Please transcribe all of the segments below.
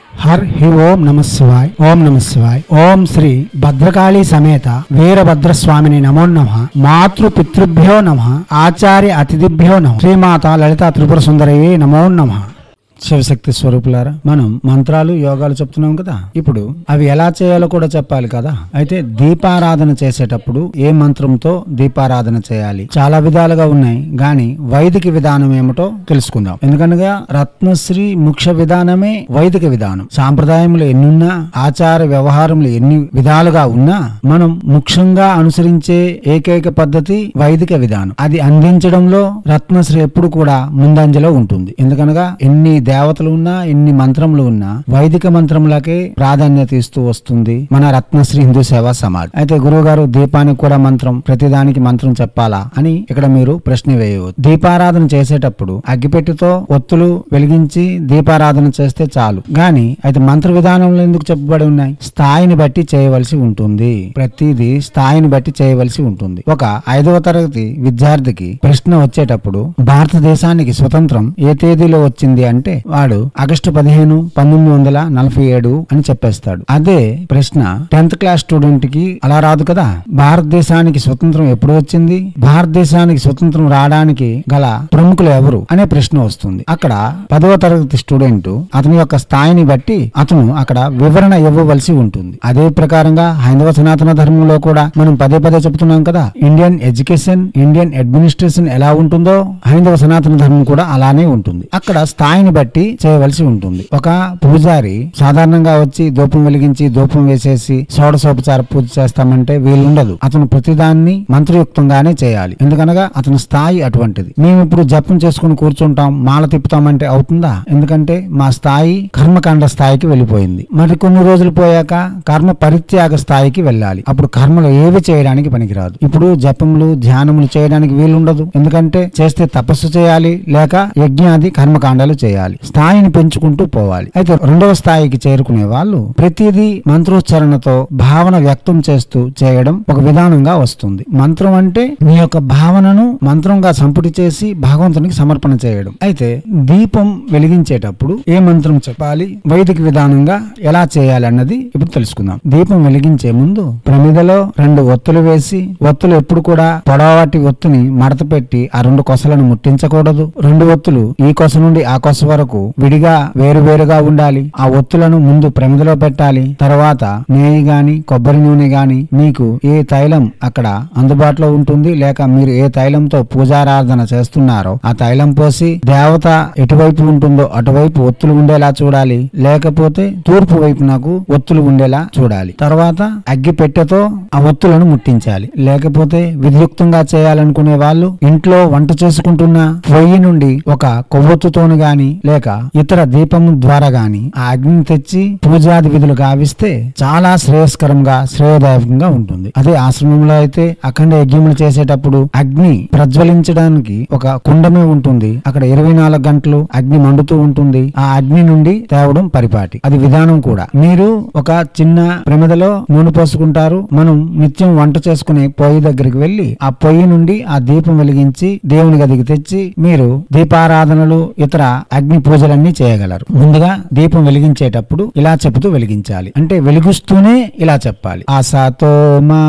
her హి ఓం నమ శివాయ్ ఓం నమ శివాయ్ ఓం శ్రీ భద్రకాళి సమేత వీరభద్రస్వామిని నమో నమ మాతృ పితృభ్యో నమ ఆచార్య అతిథిభ్యో నమ శ్రీమాత లలిత త్రిపుర సుందరయ్యే నమో నమ శివశక్తి స్వరూపులారా మనం మంత్రాలు యోగాలు చెప్తున్నాం కదా ఇప్పుడు అవి ఎలా చేయాలో కూడా చెప్పాలి కదా అయితే దీపారాధన చేసేటప్పుడు ఏ మంత్రంతో దీపారాధన చేయాలి చాలా విధాలుగా ఉన్నాయి గాని వైదిక విధానం ఏమిటో తెలుసుకుందాం ఎందుకనగా రత్నశ్రీ ముఖ్య విధానమే వైదిక విధానం సాంప్రదాయములు ఎన్నున్నా ఆచార వ్యవహారములు ఎన్ని విధాలుగా ఉన్నా మనం ముఖ్యంగా అనుసరించే ఏకైక పద్ధతి వైదిక విధానం అది అందించడంలో రత్నశ్రీ ఎప్పుడు కూడా ముందంజలో ఉంటుంది ఎందుకనగా ఎన్ని దేవతలు ఉన్నా ఎన్ని మంత్రములు ఉన్నా వైదిక మంత్రములకే ప్రాధాన్యత ఇస్తూ వస్తుంది మన రత్నశ్రీ హిందూ సేవా సమాజ్ అయితే గురువు గారు దీపానికి కూడా మంత్రం ప్రతిదానికి మంత్రం చెప్పాలా అని ఇక్కడ మీరు ప్రశ్న వేయవచ్చు దీపారాధన చేసేటప్పుడు అగ్గిపెట్టితో ఒత్తులు వెలిగించి దీపారాధన చేస్తే చాలు గాని అయితే మంత్ర విధానంలో ఎందుకు చెప్పబడి ఉన్నాయి స్థాయిని బట్టి చేయవలసి ఉంటుంది ప్రతిదీ స్థాయిని బట్టి చేయవలసి ఉంటుంది ఒక ఐదవ తరగతి విద్యార్థికి ప్రశ్న వచ్చేటప్పుడు భారతదేశానికి స్వతంత్రం ఏ తేదీలో వచ్చింది అంటే వాడు ఆగస్టు పదిహేను పంతొమ్మిది వందల నలభై ఏడు అని చెప్పేస్తాడు అదే ప్రశ్న టెన్త్ క్లాస్ స్టూడెంట్ కి అలా రాదు కదా భారతదేశానికి స్వతంత్రం ఎప్పుడు వచ్చింది భారతదేశానికి స్వతంత్రం రావడానికి గల ప్రముఖులు ఎవరు అనే ప్రశ్న వస్తుంది అక్కడ పదవ తరగతి స్టూడెంట్ అతని యొక్క స్థాయిని బట్టి అతను అక్కడ వివరణ ఇవ్వవలసి ఉంటుంది అదే ప్రకారంగా హైందవ సనాతన ధర్మంలో కూడా మనం పదే పదే చెప్తున్నాం కదా ఇండియన్ ఎడ్యుకేషన్ ఇండియన్ అడ్మినిస్ట్రేషన్ ఎలా ఉంటుందో హైందవ సనాతన ధర్మం కూడా అలానే ఉంటుంది అక్కడ స్థాయిని బట్టి చేయవలసి ఉంటుంది ఒక పూజారి సాధారణంగా వచ్చి దూపం వెలిగించి దూపం వేసేసి షోడశోపచార పూజ చేస్తామంటే వీలుండదు అతను ప్రతిదాన్ని మంత్రయుక్తంగానే చేయాలి ఎందుకనగా అతని స్థాయి అటువంటిది మేము ఇప్పుడు జపం చేసుకుని కూర్చుంటాం మాల తిప్పుతామంటే అవుతుందా ఎందుకంటే మా స్థాయి కర్మకాండ స్థాయికి వెళ్ళిపోయింది మరి కొన్ని రోజులు పోయాక కర్మ పరిత్యాగ స్థాయికి వెళ్ళాలి అప్పుడు కర్మలు ఏవి చేయడానికి పనికిరాదు ఇప్పుడు జపములు ధ్యానములు చేయడానికి వీలుండదు ఎందుకంటే చేస్తే తపస్సు చేయాలి లేక యజ్ఞాది కర్మకాండాలు చేయాలి స్థాయిని పెంచుకుంటూ పోవాలి అయితే రెండవ స్థాయికి చేరుకునే వాళ్ళు ప్రతిదీ మంత్రోచ్చారణతో భావన వ్యక్తం చేస్తూ చేయడం ఒక విధానంగా వస్తుంది మంత్రం అంటే మీ యొక్క భావనను మంత్రంగా సంపుటి చేసి భగవంతునికి సమర్పణ చేయడం అయితే దీపం వెలిగించేటప్పుడు ఏ మంత్రం చెప్పాలి వైదిక విధానంగా ఎలా చేయాలి అన్నది ఇప్పుడు తెలుసుకుందాం దీపం వెలిగించే ముందు ప్రమిదలో రెండు ఒత్తులు వేసి ఒత్తులు ఎప్పుడు కూడా పొడవాటి ఒత్తుని మడత పెట్టి ఆ రెండు కొసలను ముట్టించకూడదు రెండు ఒత్తులు ఈ కొస నుండి ఆ కొస వరకు విడిగా వేరు వేరుగా ఉండాలి ఆ ఒత్తులను ముందు ప్రమిదలో పెట్టాలి తర్వాత నెయ్యి గాని కొబ్బరి నూనె గాని మీకు ఏ తైలం అక్కడ అందుబాటులో ఉంటుంది లేక మీరు ఏ తైలంతో పూజారాధన చేస్తున్నారో ఆ తైలం పోసి దేవత ఎటువైపు ఉంటుందో అటువైపు ఒత్తులు ఉండేలా చూడాలి లేకపోతే తూర్పు వైపు నాకు ఒత్తులు ఉండేలా చూడాలి తర్వాత అగ్గి పెట్టెతో ఆ ఒత్తులను ముట్టించాలి లేకపోతే విధియుక్తంగా చేయాలనుకునే వాళ్ళు ఇంట్లో వంట చేసుకుంటున్న పొయ్యి నుండి ఒక కొవ్వొత్తుతోను గాని లేక ఇతర దీపం ద్వారా గాని ఆ అగ్నిని తెచ్చి పూజాది విధులు గావిస్తే చాలా శ్రేయస్కరంగా శ్రేయదాయకంగా ఉంటుంది అదే ఆశ్రమంలో అయితే అఖండ యజ్ఞములు చేసేటప్పుడు అగ్ని ప్రజ్వలించడానికి ఒక కుండమే ఉంటుంది అక్కడ ఇరవై నాలుగు గంటలు అగ్ని మండుతూ ఉంటుంది ఆ అగ్ని నుండి తేవడం పరిపాటి అది విధానం కూడా మీరు ఒక చిన్న ప్రమిదలో నూనె పోసుకుంటారు మనం నిత్యం వంట చేసుకునే పొయ్యి దగ్గరికి వెళ్లి ఆ పొయ్యి నుండి ఆ దీపం వెలిగించి దేవుని గదికి తెచ్చి మీరు దీపారాధనలు ఇతర అగ్ని పూజలన్నీ చేయగలరు ముందుగా దీపం వెలిగించేటప్పుడు ఇలా చెబుతూ వెలిగించాలి అంటే వెలిగిస్తూనే ఇలా చెప్పాలి అసతో మా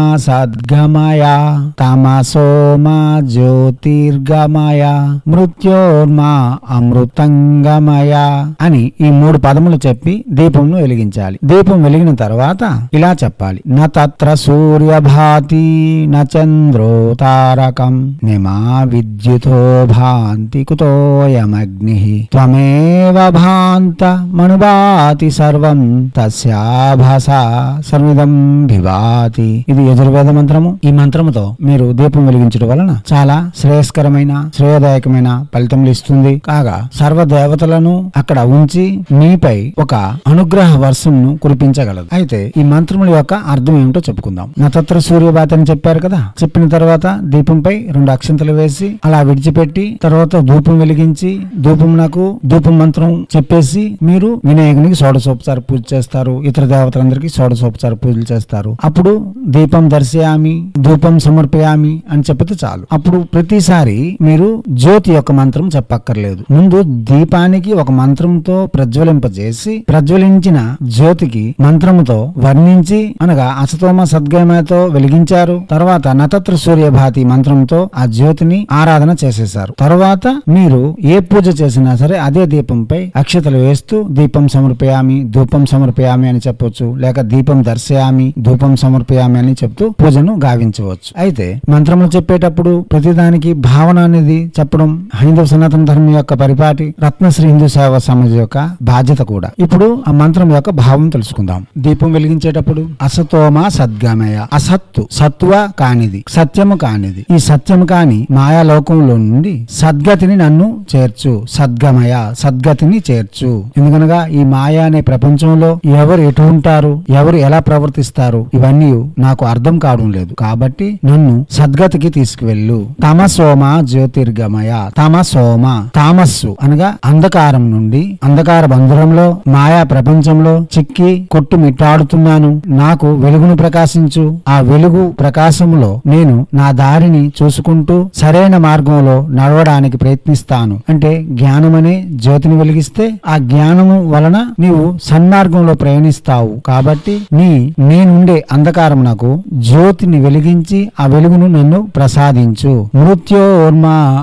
సద్గమయ తమసో మా జ్యోతిర్గమయ మృత్యోర్మా అమృతంగమయ అని ఈ మూడు పదములు చెప్పి దీపంను వెలిగించాలి దీపం వెలిగిన తర్వాత ఇలా చెప్పాలి న తత్ర సూర్యభాతి న చంద్రో తారకం నిమా విద్యుతో భాంతి కుతోయమగ్ని త్వమేవ భాంత మనుభాతి సర్వం తస్యాభస సర్విదం భివాతి ఇది యజుర్వేద మంత్రము ఈ మంత్రముతో మీరు దీపం వెలిగించడం వలన చాలా శ్రేయస్కరమైన శ్రేయదాయకమైన ఫలితములు ఇస్తుంది కాగా సర్వ దేవతలను అక్కడ ఉంచి మీపై ఒక అనుగ్రహ వర్షంను కురిపించగలదు అయితే ఈ మంత్రముల యొక్క అర్థం ఏమిటో చెప్పుకుందాం నతత్ర సూర్యబాతి అని చెప్పారు కదా చెప్పిన తర్వాత దీపంపై రెండు అక్షంతలు వేసి అలా విడిచిపెట్టి తర్వాత ధూపం వెలిగించి ధూపం నాకు ధూపం మంత్రం చెప్పేసి మీరు వినాయకునికి షోడశోపచార పూజ చేస్తారు ఇతర దేవతలందరికీ షోడశోపచార పూజలు చేస్తారు అప్పుడు దీపం దర్శయామి ధూపం సమర్పయామి అని చెప్పితే చాలు అప్పుడు ప్రతిసారి మీరు జ్యోతి యొక్క మంత్రం చెప్పక్కర్లేదు ముందు దీపానికి ఒక మంత్రంతో ప్రజ్వలింపజేసి ప్రజ్వలించిన జ్యోతికి మంత్రముతో వర్ణించి అనగా అసతోమ సద్గమయతో వెలిగించారు తర్వాత నతత్ర సూర్యభాతి మంత్రంతో ఆ జ్యోతిని ఆరాధన చేసేశారు తర్వాత మీరు ఏ పూజ చేసినా సరే అదే దీపంపై అక్షతలు వేస్తూ దీపం సమర్పయామి ధూపం సమర్పయామి అని చెప్పొచ్చు లేక దీపం దర్శయామి ధూపం సమర్పయామి అని చెప్తూ పూజను గావించవచ్చు అయితే మంత్రములు చెప్పేటప్పుడు ప్రతిదానికి భావన అనేది చెప్పడం హైందవ సనాతన ధర్మం యొక్క పరిపాటి రత్నశ్రీ హిందూ సేవా సమాజ్ యొక్క బాధ్యత కూడా ఇప్పుడు ఆ మంత్రం యొక్క భావం తెలుసుకుందాం దీపం వెలిగించేటప్పుడు అసతోమ సద్గమయ అసత్తు సత్వ కానిది సత్యము కానిది ఈ సత్యము కాని మాయాలోకంలో నుండి సద్గతిని నన్ను చేర్చు సద్గమయ సద్గతిని చేర్చు ఎందుకనగా ఈ మాయా అనే ప్రపంచంలో ఎవరు ఎటు ఉంటారు ఎవరు ఎలా ప్రవర్తిస్తారు ఇవన్నీ నాకు అర్థం కావడం లేదు కాబట్టి నన్ను సద్గతికి తీసుకువెళ్ళు తమసోమ జ్యోతిర్గమయ తమసోమ తామస్సు అనగా అంధకారం నుండి అంధకార బంధురంలో మాయా ప్రపంచంలో చిక్కి కొట్టు మిట్టాడుతున్నాను నాకు వెలుగును ప్రకాశించు ఆ వెలుగు ప్రకాశములో నేను నా దారిని చూసుకుంటూ సరైన మార్గంలో నడవడానికి ప్రయత్నిస్తాను అంటే జ్ఞానమనే జ్యోతిని వెలిగిస్తే ఆ జ్ఞానము వలన నీవు సన్మార్గంలో ప్రయాణిస్తావు కాబట్టి నీ నేనుండే అంధకారం నాకు జ్యోతిని వెలిగించి ఆ వెలుగును నన్ను ప్రసాదించు మృత్యోర్మ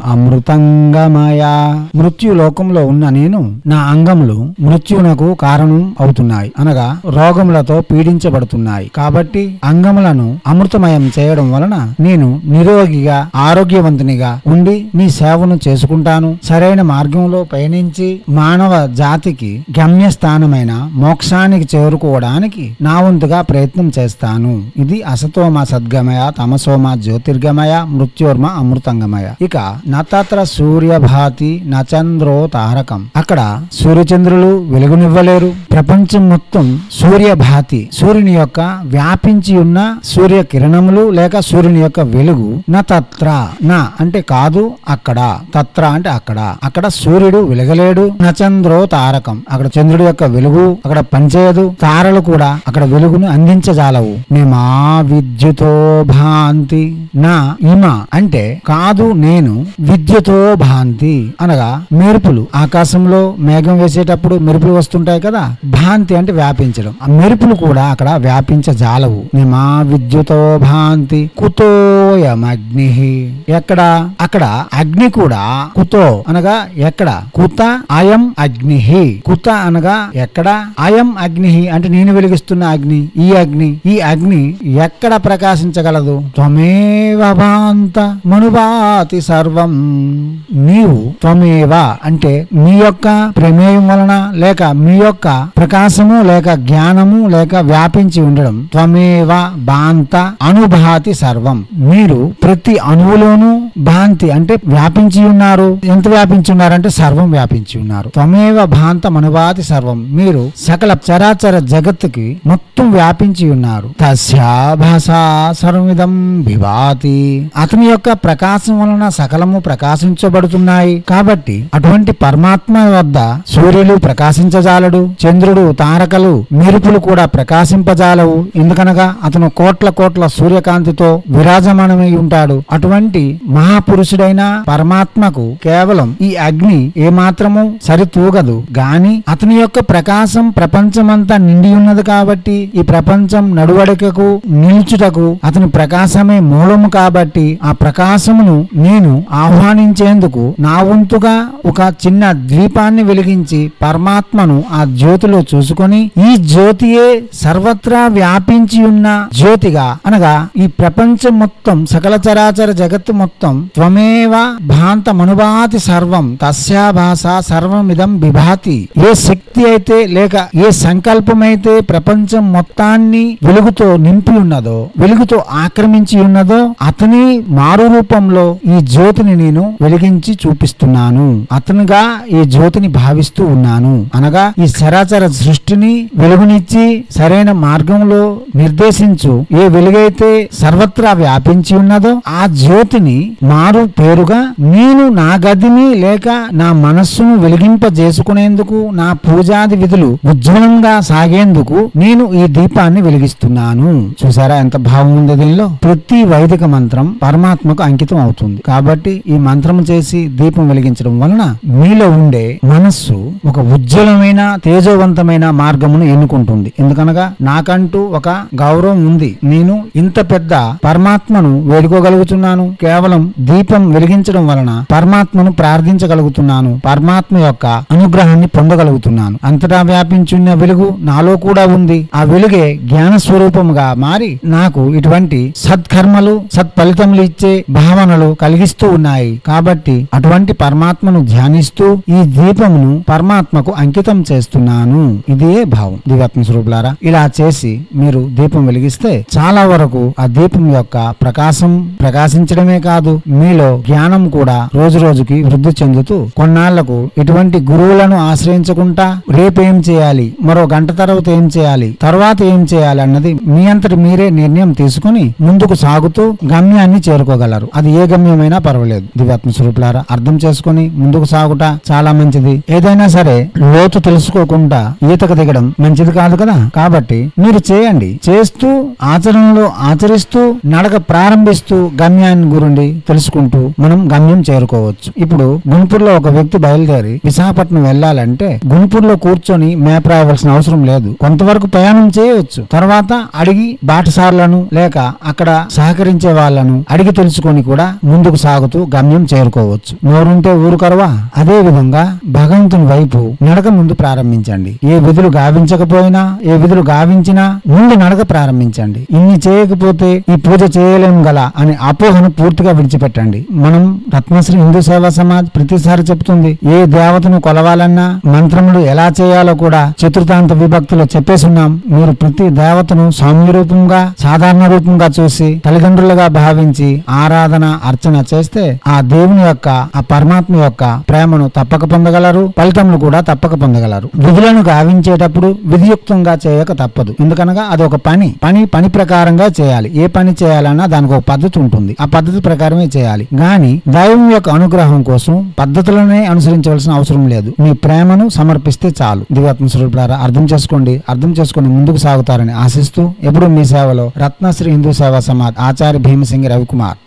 అమృతంగమయా మృత్యు లోకంలో ఉన్న నేను నా అంగములు మృత్యునకు కారణం అవుతున్నాయి అనగా రోగములతో పీడించబడుతున్నాయి కాబట్టి అంగములను అమృతమయం చేయడం వలన నేను నిరోగిగా ఆరోగ్యవంతునిగా ఉండి నీ సేవను చేసుకుంటాను సరైన మార్గంలో పయనించి మానవ జాతికి గమ్యస్థానమైన మోక్షానికి చేరుకోవడానికి నా వంతుగా ప్రయత్నం చేస్తాను ఇది అసతోమ సద్గమయ తమసోమ జ్యోతిర్గమయ మృత్యోర్మ అమృతంగమయ ఇక నతత్ర సూర్యభాతి నచంద్రో తారకం అక్కడ సూర్యచంద్రులు వెలుగునివ్వలేరు ప్రపంచం మొత్తం సూర్యభాతి సూర్యుని యొక్క వ్యాపించి ఉన్న సూర్య కిరణములు లేక సూర్యుని యొక్క వెలుగు నా తత్ర నా అంటే కాదు అక్కడ తత్ర అంటే అక్కడ అక్కడ సూర్యుడు వెలగలేడు నచంద్రో తారకం అక్కడ చంద్రుడి యొక్క వెలుగు అక్కడ పనిచేయదు తారలు కూడా అక్కడ వెలుగును అందించజాలవు మేమా విద్యుతో భాంతి నా ఇమ అంటే కాదు నేను విద్యుతో భాంతి అనగా మెరుపులు ఆకాశంలో మేఘం వేసేటప్పుడు మెరుపులు వస్తుంటాయి కదా భాంతి అంటే వ్యాపించడం ఆ మెరుపులు కూడా అక్కడ వ్యాపించజాలవు మేమా విద్యుతో భాంతి కుతోయమగ్ని ఎక్కడ అక్కడ అగ్ని కూడా కుతో అనగా ఎక్కడ కుత అయం అగ్ని కుత అనగా ఎక్కడ అయం అగ్ని అంటే నేను వెలిగిస్తున్న అగ్ని ఈ అగ్ని ఈ అగ్ని ఎక్కడ ప్రకాశించగలదు త్వమేవ భాంత మనుభాతి సర్వం నీవు త్వమేవ అంటే మీ యొక్క ప్రమేయం వలన లేక మీ యొక్క ప్రకాశము లేక జ్ఞానము లేక వ్యాపించి ఉండడం త్వమేవ భాంత అనుభాతి సర్వం మీరు ప్రతి అణువులోనూ భాంతి అంటే వ్యాపించి ఉన్నారు ఎంత వ్యాపించి ఉన్నారంటే సర్వం వ్యాపించి ఉన్నారు త్వమేవ భాంత మనుభాతి సర్వం మీరు సకల చరాచర జగత్తుకి మొత్తం వ్యాపించి ఉన్నారు తస్యాభాసా సర్వమిదం విభాతి అతని యొక్క ప్రకాశం వలన సకలము ప్రకాశించబడుతున్నాయి కాబట్టి అటువంటి పరమాత్మ వద్ద సూర్యులు ప్రకాశించజాలడు చంద్రుడు తారకలు మెరుపులు కూడా ప్రకాశింపజాలవు ఎందుకనగా అతను కోట్ల కోట్ల సూర్యకాంతితో విరాజమానమై ఉంటాడు అటువంటి మహాపురుషుడైన పరమాత్మకు కేవలం ఈ అగ్ని ఏమాత్రము సరితూగదు గాని అతని యొక్క ప్రకాశం ప్రపంచమంతా నిండి ఉన్నది కాబట్టి ఈ ప్రపంచం నడువడికకు నిల్చుటకు అతని ప్రకాశమే మూలము కాబట్టి ఆ ప్రకాశమును నేను ఆహ్వానించేందుకు నా వంతుగా ఒక చిన్న ద్వీపాన్ని వెలిగించి పరమాత్మను ఆ జ్యోతిలో చూసుకొని ఈ జ్యోతియే సర్వత్రా వ్యాపించి ఉన్న జ్యోతిగా అనగా ఈ ప్రపంచం మొత్తం సకల చరాచర జగత్తు మొత్తం త్వమేవ భాంత మనుభాతి సర్వం తస్యాభాష సర్వమిదం బిభాతి ఏ శక్తి అయితే లేక ఏ సంకల్పమైతే ప్రపంచం మొత్తాన్ని వెలుగుతో నింపి ఉన్నదో వెలుగుతో ఆక్రమించి ఉన్నదో అతని మారు రూపంలో ఈ జ్యోతిని నేను వెలిగించి చూపిస్తున్నాను అతనుగా ఈ జ్యోతిని భావిస్తూ ఉన్నాను అనగా ఈ చరాచర సృష్టిని వెలుగునిచ్చి సరైన మార్గంలో నిర్దేశించు ఏ వెలుగైతే సర్వత్రా వ్యాపించి ఉన్నదో ఆ జ్యోతిని మారు పేరుగా నేను నా గదిని లేక నా మనస్సు మనస్సును వెలిగింపజేసుకునేందుకు నా పూజాది విధులు ఉజ్వలంగా సాగేందుకు నేను ఈ దీపాన్ని వెలిగిస్తున్నాను చూసారా ఎంత భావం ఉంది దీనిలో ప్రతి వైదిక మంత్రం పరమాత్మకు అంకితం అవుతుంది కాబట్టి ఈ మంత్రం చేసి దీపం వెలిగించడం వలన మీలో ఉండే మనస్సు ఒక ఉజ్వలమైన తేజోవంతమైన మార్గమును ఎన్నుకుంటుంది ఎందుకనగా నాకంటూ ఒక గౌరవం ఉంది నేను ఇంత పెద్ద పరమాత్మను వేడుకోగలుగుతున్నాను కేవలం దీపం వెలిగించడం వలన పరమాత్మను ప్రార్థించగలుగుతున్నాను పరమాత్మ యొక్క అనుగ్రహాన్ని పొందగలుగుతున్నాను అంతటా వ్యాపించున్న వెలుగు నాలో కూడా ఉంది ఆ వెలుగే జ్ఞాన స్వరూపముగా మారి నాకు ఇటువంటి సత్కర్మలు సత్ఫలితములు ఇచ్చే భావనలు కలిగిస్తూ ఉన్నాయి కాబట్టి అటువంటి పరమాత్మను ధ్యానిస్తూ ఈ దీపమును పరమాత్మకు అంకితం చేస్తున్నాను ఇదే భావం దివ్యాత్మ స్వరూపులారా ఇలా చేసి మీరు దీపం వెలిగిస్తే చాలా వరకు ఆ దీపం యొక్క ప్రకాశం ప్రకాశించడమే కాదు మీలో జ్ఞానం కూడా రోజు రోజుకి వృద్ధి చెందుతూ కొన్నాళ్లకు ఎటువంటి గురువులను ఆశ్రయించకుండా రేపు ఏం చేయాలి మరో గంట తర్వాత ఏం చేయాలి తర్వాత ఏం చేయాలి అన్నది మీ అంతటి మీరే నిర్ణయం తీసుకుని ముందుకు సాగుతూ గమ్యాన్ని చేరుకోగలరు అది ఏ గమ్యమైనా పర్వాలేదు దివ్యాత్మ స్వరూపులారా అర్థం చేసుకుని ముందుకు సాగుట చాలా మంచిది ఏదైనా సరే లోతు తెలుసుకోకుండా ఈతకు దిగడం మంచిది కాదు కదా కాబట్టి మీరు చేయండి చేస్తూ ఆచరణలో ఆచరిస్తూ నడక ప్రారంభిస్తూ గమ్యాన్ని గురించి తెలుసుకుంటూ మనం గమ్యం చేరుకోవచ్చు ఇప్పుడు గుంటూరులో ఒక వ్యక్తి బయలుదేరి విశాఖపట్నం వెళ్ళాలంటే గుంటూరులో కూర్చొని మేప్ రాయవలసిన అవసరం లేదు కొంతవరకు ప్రయాణం చేయవచ్చు తర్వాత అడిగి బాటసార్లను లేక అక్కడ సహకరించే వాళ్ళను అడిగి తెలుసుకొని కూడా ముందుకు సాగుతూ గమ్యం చేరుకోవచ్చు నోరుంటే ఊరు కరవా అదే విధంగా భగవంతుని వైపు నడక ముందు ప్రారంభించండి ఏ విధులు గావించకపోయినా ఏ విధులు గావించినా ముందు నడక ప్రారంభించండి ఇన్ని చేయకపోతే ఈ పూజ చేయలేం గల అనే అపోహను పూర్తిగా విడిచిపెట్టండి మనం రత్నశ్రీ హిందూ సేవా సమాజ్ ప్రతిసారి చెప్తుంది ఏ దేవతను కొలవాలన్నా మంత్రములు ఎలా చేయాలో కూడా చతుర్థాంత విభక్తిలో చెప్పేసున్నాం మీరు ప్రతి దేవతను సౌమ్య రూపంగా సాధారణ రూపంగా చూసి తల్లిదండ్రులుగా భావించి ఆరాధన అర్చన చేస్తే ఆ దేవుని యొక్క ఆ పరమాత్మ యొక్క ప్రేమను తప్పక పొందగలరు ఫలితములు కూడా తప్పక పొందగలరు విధులను గావించేటప్పుడు విధియుక్తంగా చేయక తప్పదు ఎందుకనగా అది ఒక పని పని పని ప్రకారంగా చేయాలి ఏ పని చేయాలన్నా దానికి ఒక పద్ధతి ఉంటుంది ఆ పద్ధతి ప్రకారమే చేయాలి గాని దైవం యొక్క అనుగ్రహం కోసం పద్ధతులనే అనుసరించవలసిన అవసరం లేదు మీ ప్రేమను సమర్పిస్తే చాలు దివాత్మ స్వరూపులారా అర్థం చేసుకోండి అర్థం చేసుకుని ముందుకు సాగుతారని ఆశిస్తూ ఎప్పుడు మీ సేవలో రత్నశ్రీ హిందూ సేవా సమాజ్ ఆచార్య భీమసింగి రవికుమార్